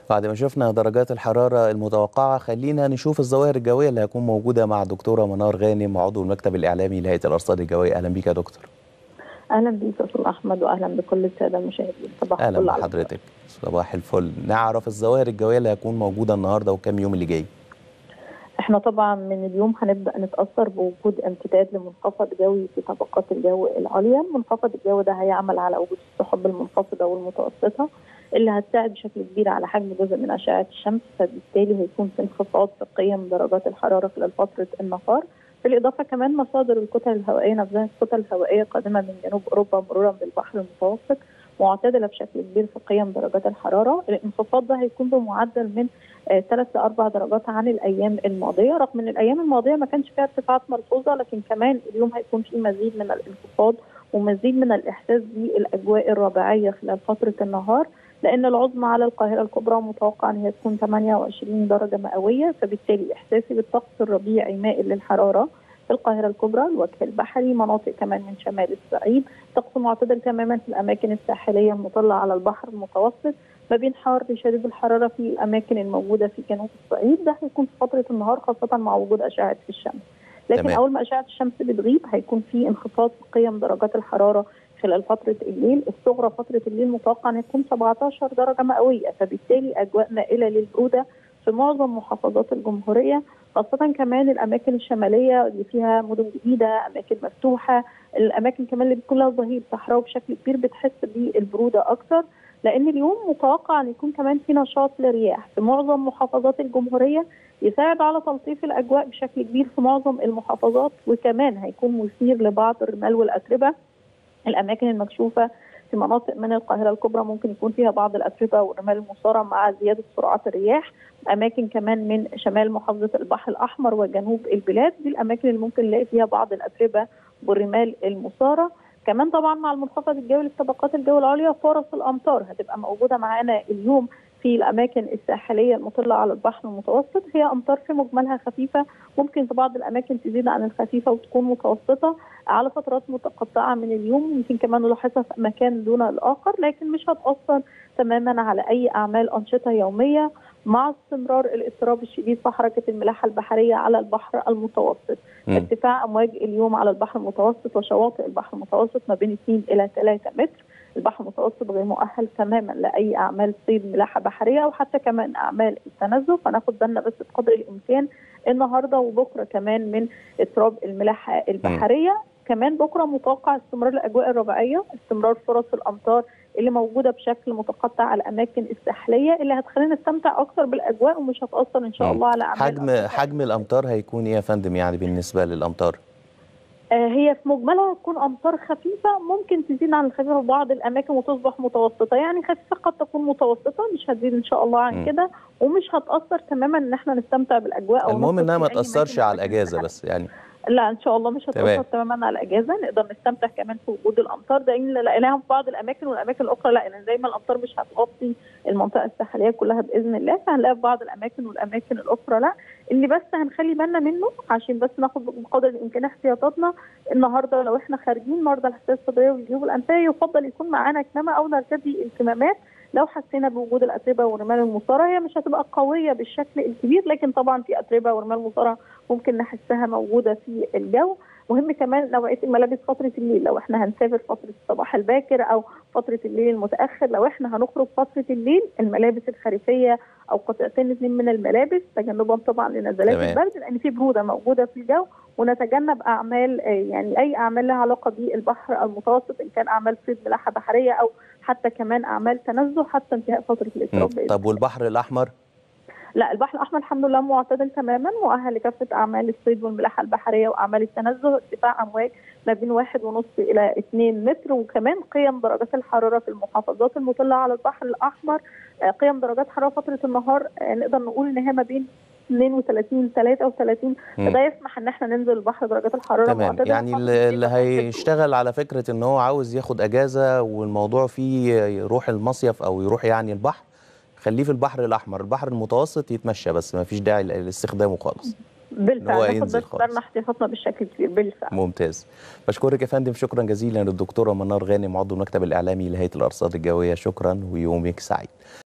بعد ما شفنا درجات الحرارة المتوقعة خلينا نشوف الظواهر الجوية اللي هتكون موجودة مع الدكتورة منار غانم عضو المكتب الإعلامي لهيئة الأرصاد الجوية أهلا بيك يا دكتور اهلا بيك يا استاذ احمد واهلا بكل الساده المشاهدين صباح أهلا الفل على بحضرتك صباح الفل نعرف الظواهر الجوية اللي هتكون موجودة النهاردة وكم يوم اللي جاي احنا طبعا من اليوم هنبدا نتاثر بوجود امتداد لمنخفض جوي في طبقات الجو العليا، منخفض الجو ده هيعمل على وجود السحب المنخفضه والمتوسطه اللي هتساعد بشكل كبير على حجم جزء من اشعه الشمس فبالتالي هيكون في انخفاض في قيم درجات الحراره خلال فتره النهار، بالاضافه كمان مصادر الكتل الهوائيه نفسها الكتل الهوائيه قادمه من جنوب اوروبا مرورا بالبحر المتوسط معتدله بشكل كبير في قيم درجات الحراره، الانخفاض ده هيكون بمعدل من ثلاث آه لاربع درجات عن الايام الماضيه، رغم ان الايام الماضيه ما كانش فيها ارتفاعات ملحوظه لكن كمان اليوم هيكون في مزيد من الانخفاض ومزيد من الاحساس بالاجواء الربيعيه خلال فتره النهار، لان العظمى على القاهره الكبرى متوقع ان هي تكون 28 درجه مئويه، فبالتالي احساسي بالطقس الربيعي مائل للحراره في القاهرة الكبرى الوجه البحري مناطق كمان من شمال الصعيد طقس معتدل تماما في الأماكن الساحلية المطلة على البحر المتوسط ما بين حار شديد الحرارة في الأماكن الموجودة في جنوب الصعيد ده هيكون في فترة النهار خاصة مع وجود أشعة الشمس لكن تمام. أول ما أشعة الشمس بتغيب هيكون في انخفاض في قيم درجات الحرارة خلال فترة الليل الصغرى فترة الليل متوقع أن تكون 17 درجة مئوية فبالتالي أجواء مائلة للبرودة في معظم محافظات الجمهورية خاصة كمان الأماكن الشمالية اللي فيها مدن جديدة أماكن مفتوحة الأماكن كمان اللي بتكون لها ظهير صحراوي بشكل كبير بتحس بالبرودة أكثر لأن اليوم متوقع أن يكون كمان في نشاط للرياح في معظم محافظات الجمهورية يساعد على تلطيف الأجواء بشكل كبير في معظم المحافظات وكمان هيكون مثير لبعض الرمال والأتربة الأماكن المكشوفة في مناطق من القاهرة الكبرى ممكن يكون فيها بعض الأتربة والرمال المثارة مع زيادة سرعات الرياح أماكن كمان من شمال محافظة البحر الأحمر وجنوب البلاد دي الأماكن اللي ممكن نلاقي فيها بعض الأتربة والرمال المثارة كمان طبعا مع المنخفض الجوي لطبقات الجو العليا فرص الأمطار هتبقى موجودة معانا اليوم في الاماكن الساحليه المطله على البحر المتوسط هي امطار في مجملها خفيفه ممكن في بعض الاماكن تزيد عن الخفيفه وتكون متوسطه على فترات متقطعه من اليوم يمكن كمان نلاحظها في مكان دون الاخر لكن مش هتاثر تماما على اي اعمال انشطه يوميه مع استمرار الاضطراب الشديد في حركه الملاحه البحريه على البحر المتوسط مم. ارتفاع امواج اليوم على البحر المتوسط وشواطئ البحر المتوسط ما بين 2 الى 3 متر البحر المتوسط غير مؤهل تماما لاي اعمال صيد ملاحه بحريه او حتى كمان اعمال التنزه فناخد بالنا بس بقدر الامكان النهارده وبكره كمان من اضطراب الملاحه البحريه كمان بكره متوقع استمرار الاجواء الربيعيه استمرار فرص الامطار اللي موجوده بشكل متقطع على الاماكن الساحليه اللي هتخلينا نستمتع اكثر بالاجواء ومش هتاثر ان شاء مم. الله على اعمال حجم أنشطة حجم الأمطار هيكون إيه يا فندم يعني بالنسبة للأمطار آه، هي في مجملها تكون امطار خفيفه ممكن تزيد عن الخفيفه في بعض الاماكن وتصبح متوسطه يعني خفيفه قد تكون متوسطه مش هتزيد ان شاء الله عن مم. كده ومش هتاثر تماما ان احنا نستمتع بالاجواء او المهم نخرج إنها في ما أي تأثرش مكان على ممكن الأجازة نتحرك. بس يعني لا ان شاء الله مش تمام. هتاثر تماما على الاجازه نقدر نستمتع كمان في وجود الامطار ده ان لقيناها في بعض الاماكن والاماكن الاخرى لا لان زي ما الامطار مش هتغطي المنطقه الساحليه كلها باذن الله فهنلاقيها في بعض الاماكن والاماكن الاخرى لا اللي بس هنخلي بالنا منه عشان بس ناخد بقدر الامكان احتياطاتنا النهارده لو احنا خارجين مرضى الحساسيه الصدريه والجيوب الانفيه يفضل يكون معانا كمامه او نرتدي الكمامات لو حسينا بوجود الاتربه والرمال المثاره هي مش هتبقى قويه بالشكل الكبير لكن طبعا في اتربه ورمال مثاره ممكن نحسها موجوده في الجو مهم كمان نوعيه الملابس فتره الليل لو احنا هنسافر فتره الصباح الباكر او فتره الليل المتاخر لو احنا هنخرج فتره الليل الملابس الخريفيه او قطعتين اثنين من الملابس تجنبا طبعا لنزلات تمام. البرد لان في بروده موجوده في الجو ونتجنب اعمال آه، يعني اي اعمال لها علاقه بالبحر المتوسط ان كان اعمال صيد ملاحه بحريه او حتى كمان اعمال تنزه حتى انتهاء فتره مم. الاضطراب بإذن طب والبحر الأحمر لا البحر الاحمر الحمد لله معتدل تماما مؤهل لكافه اعمال الصيد والملاحه البحريه واعمال التنزه ارتفاع امواج ما بين واحد ونص الى 2 متر وكمان قيم درجات الحراره في المحافظات المطله على البحر الاحمر آه، قيم درجات حراره فتره النهار آه، نقدر نقول ان هي ما بين 32 33 مم. فده يسمح ان احنا ننزل البحر درجات الحراره تمام معتدله يعني فترة اللي الليل اللي وفترة الظهر. هيشتغل على فكرة ان هو عاوز ياخد اجازة والموضوع فيه يروح المصيف او يروح يعني البحر خليه في البحر الاحمر البحر المتوسط يتمشى بس ما فيش داعي لاستخدامه خالص هو بالفعل ناخد ينزل بس خالص. بالنا احتياطاتنا بالشكل الكبير بالفعل ممتاز بشكرك يا فندم شكرا جزيلا للدكتوره منار غانم عضو المكتب الاعلامي لهيئه الارصاد الجويه شكرا ويومك سعيد